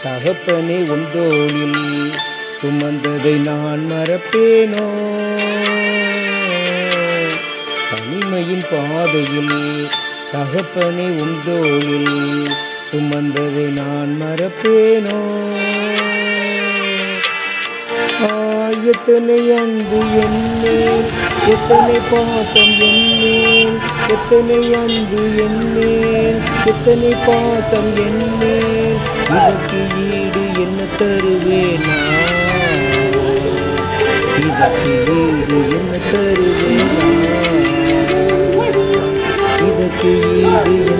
தகப்பனே உன் தோளில் சுமந்ததை நான் மறப்பேனோ தனிமையின் பாதையில் தகப்பனே உன் தோளில் சுமந்ததை நான் மறப்பேனோ ஆ, எத்தனை அன்பு என்மேல் எத்தனை பாசம் என்மேல் எத்தனை அன்பு என்மேல் எத்தனை பாசம் என்மேல் இதற்கு ஈடு என்ன தருவேனா இதற்கு ஈடு என்ன தருவேனா இதற்கு ஈடு